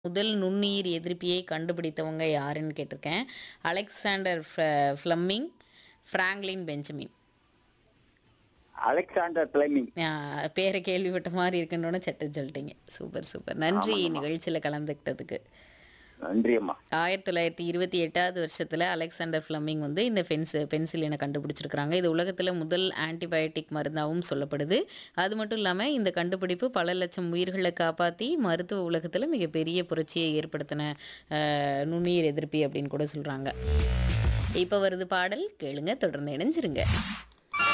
முதல் நுண்ணுயிர் எதிர்ப்பியை கண்டுபிடித்தவங்க யாருன்னு கேட்டிருக்கேன். அலெக்சாண்டர் ஃப்ள Fleming, Franklin Benjamin. Alexander Fleming ஆ பேர கேள்விப்பட்ட மாரி இருக்குன்னோனே சட்டுன்னு சொல்லிட்டீங்க. Super, super. நன்றி ஆமாங்கம்மா. நிகழ்ச்சியில கலந்துக்கிட்டதுக்கு. நன்றி அம்மா 1928வது வருஷத்துல அலெக்சாண்டர் ஃப்ளெமிங் வந்து இந்த பென்சி பென்சிலினை கண்டுபிடிச்சிருக்கிறாங்க. இது உலகத்துல முதல் ஆன்டிபயோட்டிக் மருந்தாவும் சொல்லப்படுது. அது மட்டும் இல்லாம இந்த கண்டுபிடிப்பு பல லட்சம் உயிர்கள காப்பாத்தி மருத்துவ உலகத்துல மிகப்பெரிய புரட்சியை ஏற்படுத்தின அ நுண்ணுயிர் எதிர்ப்பி அப்படின்னு கூட சொல்றாங்க. இப்ப வருது பாடல் கேளுங்க தொடர்ந்து இணைஞ்சிருங்க.